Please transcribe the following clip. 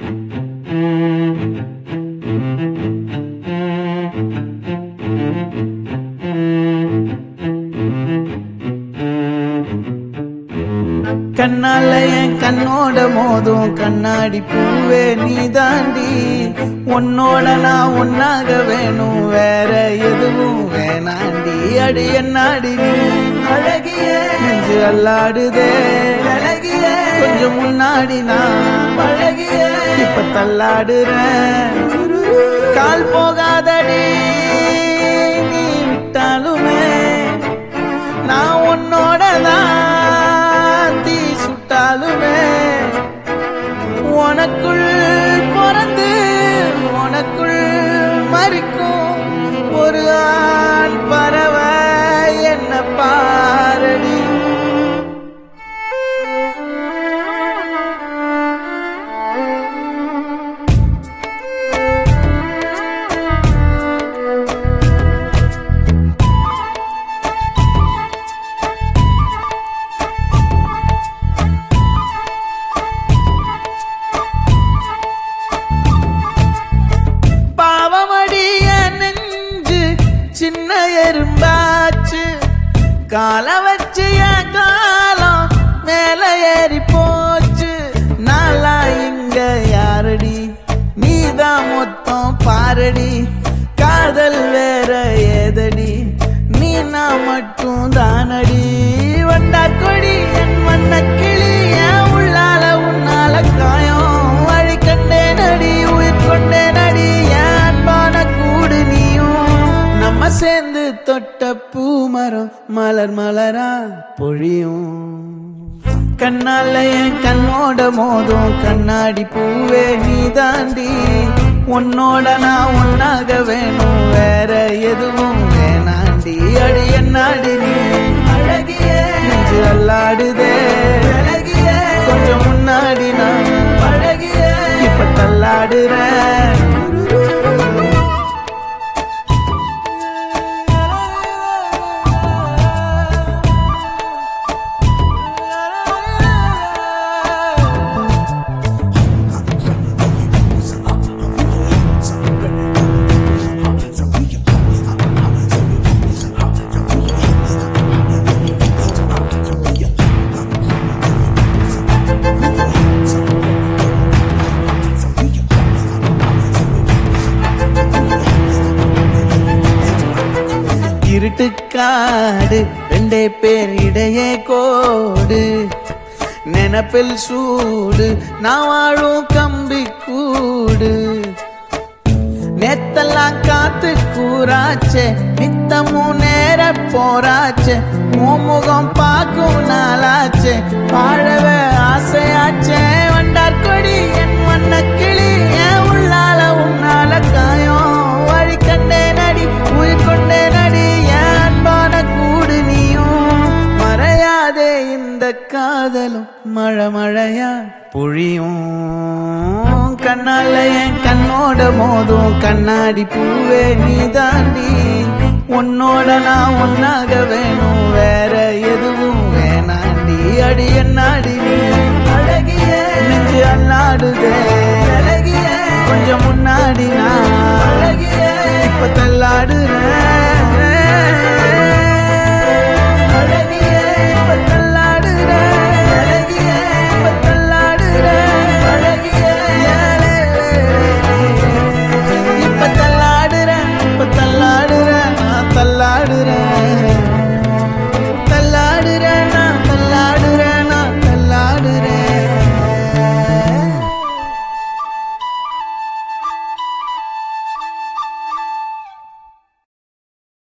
கண்ணால என் கண்ணோட மோதும் கண்ணாடி பூவே நீ தாண்டி உன்னோட நான் ஒன்னாக வேணும் வேற எதுவும் வேணாண்டி அடி என்னாடி நீ அழகிய நெஞ்சு அல்லாடுதே அழகிய கொஞ்சம் முன்னாடி நான் அழகிய இப்ப தள்ளாடுறேன் கால் போகாதடி நீ விட்டாலுமே நான் உன்னோட தான் தீ சுட்டாலுமே உனக்குள் பிறந்து உனக்குள் மறிக்கும் ஒரு ஆண் பறவை என்ன பாரடி பாவமடிய நெஞ்சு சின்ன எறும்பாச்சு கால வச்சு என் காலம் மேல ஏறி போச்சு நாளா இங்க யாரடி நீதான் மொத்தம் பாரடி காதல் வேற ஏதடி நீ நான் மட்டும் தானடி வண்டா கொடி என் வண்ண கிளி என் உள்ளால உன்னால காயம் வழி கண்டே நடி உயிர் கொண்டே நடி என் அன்பான கூடு நீயும் நம்ம சேர்ந்து தொட்ட பூமரம் மலர் மலரா பொழியும் கண்ணால என் கண்ணோட மோதும் கண்ணாடி பூவே நீ தாண்டி உன்னோட நான் ஒன்னாக வேணும் வேற எதுவும் வேணாண்டி அடி என்னாடி நீ அழகிய நெஞ்சு அல்லாடுதே அழகிய கொஞ்சம் முன்னாடி நான் அழகிய இப்ப தள்ளாடுறேன் இருட்டுக்காடு ரெண்டே பேர் இடையே கோடு நினப்பில் சூடு நான் வாழும் கம்பி கூடு நேத்தெல்லாம் காத்து கூறாச்சே நித்தமும் நேர போராச்சே முகம் பார்க்கும் நாளாச்சே வாழவே ஆசையாச்சே வண்டார் கொடி என் வண்ண கிளி என் உள்ளால உன்னால காயம் வழி கண்டே நடி உயிர் கொண்டே நடி என் அன்பான கூடு நீயும் மறையாதே இந்த காதலும் மழை மழையா பொழியும் கண்ணால என் கண்ணோட மோதும் கண்ணாடி பூவே நீ தாண்டி உன்னோட நான் ஒன்னாக வேணும் வேற எதுவும் வேணாண்டி அடி என்னாடி நீ அழகிய நெஞ்சு அல்லாடுதே